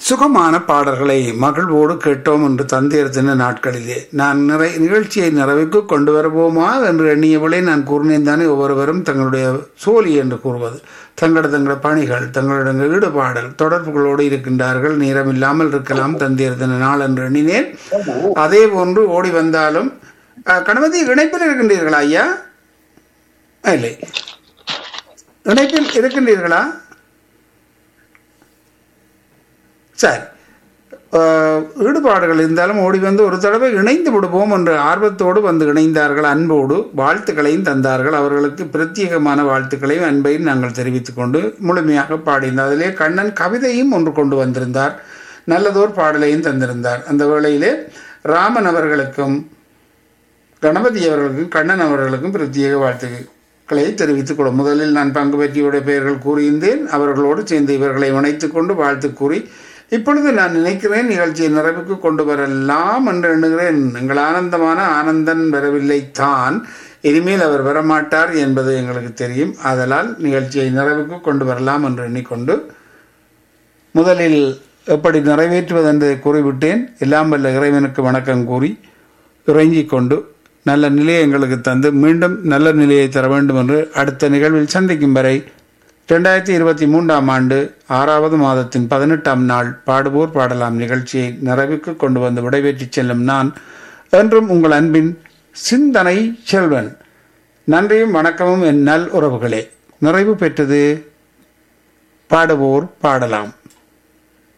சுகமான பாடல்களை மகிழ்வோடு கேட்டோம் என்று தந்தையர் தின நாட்களிலே நான் நிறை நிகழ்ச்சியை நிறைவுக்கு கொண்டு வருவோமா என்று எண்ணியவளே நான் கூறினேன் தானே ஒவ்வொருவரும் தங்களுடைய சோழி என்று கூறுவது தங்களோட தங்களோட பணிகள் தங்களுடைய ஈடுபாடல் தொடர்புகளோடு இருக்கின்றார்கள் நேரம் இல்லாமல் இருக்கலாம் தந்தையர் தின நாள் என்று எண்ணினேன் அதே போன்று ஓடி வந்தாலும் அஹ், கணபதி இணைப்பில் இருக்கின்றீர்களா ஐயா இல்லை இணைப்பில் இருக்கின்றீர்களா சரி அஹ், ஈடுபாடுகள் இருந்தாலும் ஓடி வந்து ஒரு தடவை இணைந்து விடுவோம் என்ற ஆர்வத்தோடு வந்து இணைந்தார்கள் அன்போடு வாழ்த்துக்களையும் தந்தார்கள் அவர்களுக்கு பிரத்யேகமான வாழ்த்துக்களையும் அன்பையும் நாங்கள் தெரிவித்துக் கொண்டு முழுமையாக பாடியிருந்தார் அதிலே கண்ணன் கவிதையும் ஒன்று கொண்டு வந்திருந்தார் நல்லதோர் பாடலையும் தந்திருந்தார் அந்த வேளையிலே ராமன் அவர்களுக்கும் கணபதி அவர்களுக்கும் கண்ணன் அவர்களுக்கும் பிரத்யேக வாழ்த்துக்களை தெரிவித்துக் கொள்ள முதலில் நான் பங்கு பெற்றியுடைய பெயர்கள் கூறியிருந்தேன் அவர்களோடு சேர்ந்து இவர்களை இணைத்துக் கொண்டு வாழ்த்து கூறி இப்பொழுது நான் நினைக்கிறேன் நிகழ்ச்சியை நிறைவுக்கு கொண்டு வரலாம் என்று எண்ணுகிறேன் எங்கள் ஆனந்தமான ஆனந்தன் வரவில்லை தான் இனிமேல் அவர் வரமாட்டார் என்பது எங்களுக்கு தெரியும் ஆதலால் நிகழ்ச்சியை நிறைவுக்கு கொண்டு வரலாம் என்று எண்ணிக்கொண்டு முதலில் எப்படி நிறைவேற்றுவது என்பதை கூறிவிட்டேன் எல்லாம் வல்ல இறைவனுக்கு வணக்கம் கூறி இறங்கிக் கொண்டு நல்ல நிலையை எங்களுக்கு தந்து மீண்டும் நல்ல நிலையை தர வேண்டும் என்று அடுத்த நிகழ்வில் சந்திக்கும் வரை ரெண்டாயிரத்தி இருபத்தி மூன்றாம் ஆண்டு ஆறாவது மாதத்தின் பதினெட்டாம் நாள் பாடுவோர் பாடலாம் நிகழ்ச்சியை நிறைவுக்கு கொண்டு வந்து விடைபெற்றுச் செல்லும் நான் என்றும் உங்கள் அன்பின் சிந்தனை செல்வன் நன்றியும் வணக்கமும் என் நல் உறவுகளே நிறைவு பெற்றது பாடுவோர் பாடலாம்